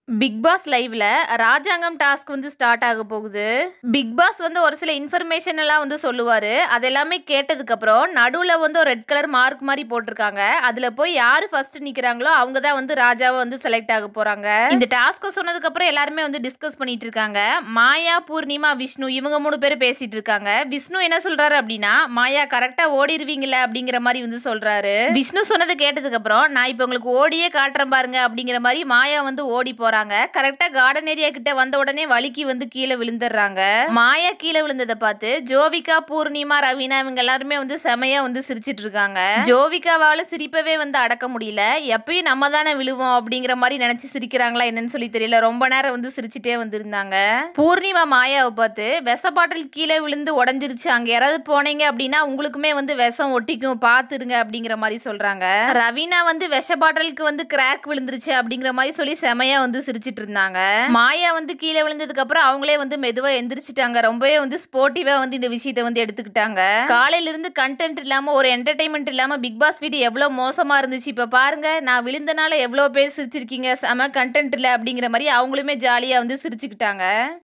big pass லைவ்ல ராஜாங்கம் task வந்து start ஆக போகுது பிக் பாஸ் வந்து ஒரு சில இன்ஃபர்மேஷன் எல்லாம் வந்து சொல்லுவாரு அது எல்லாமே கேட்டதுக்கு அப்புறம் நடுவுல வந்து ஒரு ரெட் கலர் மார்க் மாதிரி போட்டிருக்காங்க அதுல போய் யாரு ஃபர்ஸ்ட் நிக்கிறாங்களோ அவங்க தான் வந்து ராஜாவை வந்து செலக்ட் ஆக போறாங்க இந்த டாஸ்க் சொன்னதுக்கு அப்புறம் எல்லாருமே வந்து டிஸ்கஸ் பண்ணிட்டு இருக்காங்க மாயா பூர்ணிமா விஷ்ணு இவங்க மூணு பேரும் பேசிட்டு இருக்காங்க விஷ்ணு என்ன சொல்றாரு அப்படின்னா மாயா கரெக்டா ஓடிடுவீங்கல்ல அப்படிங்கிற மாதிரி வந்து சொல்றாரு விஷ்ணு சொன்னது கேட்டதுக்கு அப்புறம் நான் இப்போ உங்களுக்கு ஓடியே காட்டுறேன் பாருங்க அப்படிங்கிற மாதிரி மாயா வந்து ஓடி போறாங்க கரெக்டா கார்டன் ஏரியா கிட்ட வந்த உடனே வலிக்கு வந்து கீழே விழுந்துடுறாங்க மாயா கீழே விழுந்ததை பார்த்து ஜோவிகா பூர்ணிமா ரவீனா இவங்க எல்லாருமே வந்து செமையா வந்து சிரிச்சிட்டு இருக்காங்க ஜோவிகாவால சிரிப்பவே வந்து அடக்க முடியல எப்பயும் நம்ம தானே விழுவோம் அப்படிங்கிற மாதிரி நினைச்சு சிரிக்கிறாங்களா என்னன்னு சொல்லி தெரியல ரொம்ப நேரம் வந்து சிரிச்சிட்டே வந்திருந்தாங்க பூர்ணிமா மாயாவை பார்த்து விஷ பாட்டில் கீழே விழுந்து உடஞ்சிருச்சு அங்க யாராவது போனீங்க அப்படின்னா உங்களுக்குமே வந்து விஷம் ஒட்டிக்கும் பாத்துருங்க அப்படிங்கிற மாதிரி சொல்றாங்க ரவீனா வந்து விஷ பாட்டிலுக்கு வந்து கிராக் விழுந்துருச்சு அப்படிங்கிற மாதிரி சொல்லி செமையா வந்து சிரிச்சிட்டு இருந்தாங்க மாயா வந்து கீழே விழுந்ததுக்கு அப்புறம் அவங்களே வந்து மெதுவா எந்திரிச்சிட்டாங்க ரொம்பவே வந்து ஸ்போர்ட்டிவா வந்து இந்த விஷயத்தை வந்து எடுத்துக்கிட்டாங்க காலையில இருந்து கண்டென்ட் இல்லாம ஒரு என்டர்டைன்மெண்ட் இல்லாம பிக் பாஸ் வீடு எவ்வளவு மோசமா இருந்துச்சு இப்ப பாருங்க நான் விழுந்தனால எவ்வளவு பேர் சிரிச்சிருக்கீங்க செம கண்டென்ட் இல்ல அப்படிங்கிற மாதிரி அவங்களுமே ஜாலியா வந்து சிரிச்சுக்கிட்டாங்க